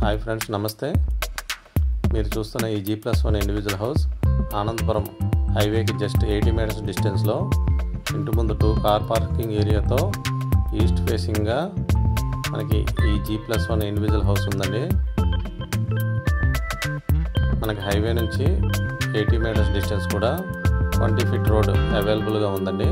hi friends నమస్తే మీరు చూస్తున్న ఈ G plus one individual house Anandapuram హైవేకి జస్ట్ ఎయిటీ మీటర్స్ డిస్టెన్స్లో ఇంటి ముందు టూ కార్ పార్కింగ్ ఏరియాతో ఈస్ట్ ఫేసింగ్గా మనకి ఈ G plus one individual house ఉందండి మనకి హైవే నుంచి ఎయిటీ మీటర్స్ డిస్టెన్స్ కూడా ట్వంటీ ఫీట్ రోడ్ అవైలబుల్గా ఉందండి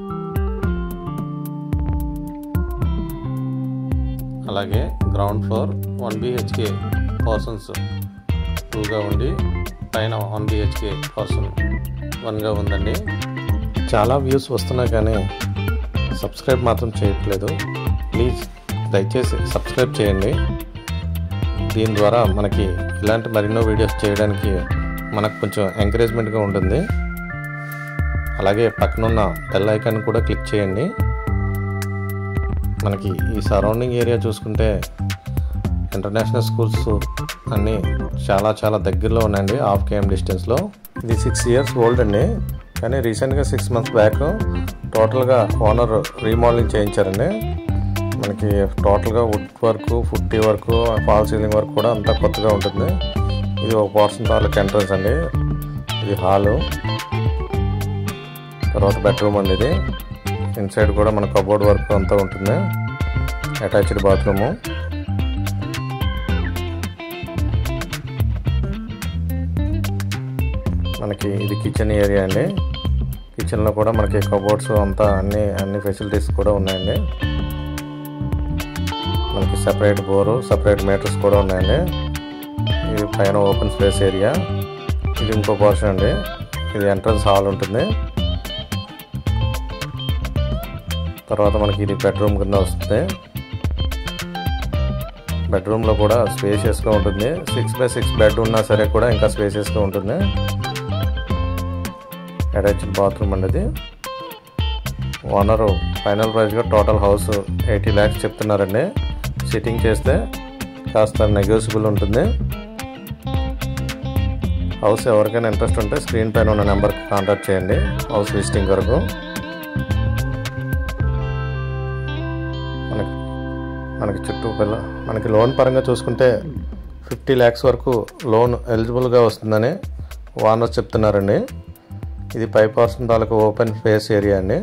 అలాగే ground floor one BHK portions టూగా ఉండి పైన వన్ బిహెచ్కే పర్సన్ వన్గా ఉందండి చాలా వ్యూస్ వస్తున్నాయి కానీ సబ్స్క్రైబ్ మాత్రం చేయట్లేదు ప్లీజ్ దయచేసి సబ్స్క్రైబ్ చేయండి దీని ద్వారా మనకి ఇలాంటి మరెన్నో వీడియోస్ చేయడానికి మనకు కొంచెం ఎంకరేజ్మెంట్గా ఉంటుంది అలాగే పక్కనున్న బెల్ ఐకాన్ కూడా క్లిక్ చేయండి మనకి ఈ సరౌండింగ్ ఏరియా చూసుకుంటే ఇంటర్నేషనల్ స్కూల్స్ అన్నీ చాలా చాలా దగ్గరలో ఉన్నాయండి హాఫ్ కేఎం డిస్టెన్స్లో ఇది సిక్స్ ఇయర్స్ ఓల్డ్ అండి కానీ రీసెంట్గా సిక్స్ మంత్స్ బ్యాక్ టోటల్గా ఓనర్ రీమోడలింగ్ చేయించారండి మనకి టోటల్గా wood work putty work false ceiling work కూడా అంతా కొత్తగా ఉంటుంది ఇది ఒక పోర్షన్ తాలూకు ఎంట్రన్స్ అండి ఇది హాలు తర్వాత బెడ్రూమ్ అండి ఇది ఇన్సైడ్ కూడా మన కబోర్డ్ వర్క్ అంతా ఉంటుంది అటాచ్డ్ బాత్రూము మనకి ఇది కిచెన్ ఏరియా అండి కిచెన్లో కూడా మనకి కబోర్డ్స్ అంతా అన్ని అన్ని ఫెసిలిటీస్ కూడా ఉన్నాయండి మనకి సపరేట్ బోరు సపరేట్ మీటర్స్ కూడా ఉన్నాయండి ఇది పైన ఓపెన్ స్పేస్ ఏరియా ఇది ఇంకో పోర్షన్ అండి ఇది ఎంట్రన్స్ హాల్ ఉంటుంది తర్వాత మనకి ఇది బెడ్రూమ్ కింద వస్తుంది బెడ్రూమ్లో కూడా స్పేషియస్గా ఉంటుంది సిక్స్ బై సిక్స్ బెడ్ ఉన్నా సరే కూడా ఇంకా స్పేషియస్గా ఉంటుంది అటాచ్డ్ బాత్రూమ్ అనేది ఓనరు ఫైనల్ ప్రైస్గా టోటల్ హౌస్ ఎయిటీ ల్యాక్స్ చెప్తున్నారండి సిట్టింగ్ చేస్తే కాస్త నెగోసిబుల్ ఉంటుంది హౌస్ ఎవరికైనా ఇంట్రెస్ట్ ఉంటే స్క్రీన్ పైన ఉన్న నెంబర్కి కాంటాక్ట్ చేయండి హౌస్ విజిటింగ్ వరకు మనకి మనకి చుట్టూ పిల్ల మనకి లోన్ పరంగా చూసుకుంటే ఫిఫ్టీ ల్యాక్స్ వరకు లోన్ ఎలిజిబుల్గా వస్తుందని ఓనర్ చెప్తున్నారండి ఇది ఫైవ్ పర్సెంట్ తాలూకు ఓపెన్ స్పేస్ ఏరియా అండి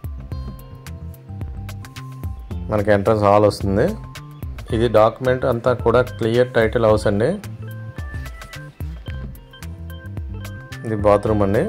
మనకి ఎంట్రన్స్ హాల్ వస్తుంది ఇది డాక్యుమెంట్ అంతా కూడా క్లియర్ టైటిల్ హౌస్ అండి ఇది బాత్రూమ్ అండి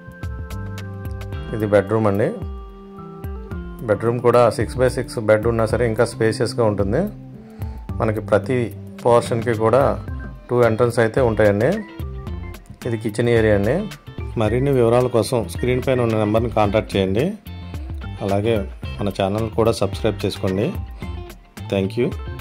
ఇది బెడ్రూమ్ అండి బెడ్రూమ్ కూడా సిక్స్ బై సిక్స్ బెడ్ ఉన్నా సరే ఇంకా స్పేషియస్గా ఉంటుంది మనకి ప్రతి పోర్షన్కి కూడా టూ ఎంట్రన్స్ అయితే ఉంటాయండి ఇది కిచెన్ ఏరియా అండి మరిన్ని వివరాల కోసం స్క్రీన్ పైన ఉన్న నెంబర్ని కాంటాక్ట్ చేయండి అలాగే మన ఛానల్ కూడా సబ్స్క్రైబ్ చేసుకోండి థ్యాంక్ యూ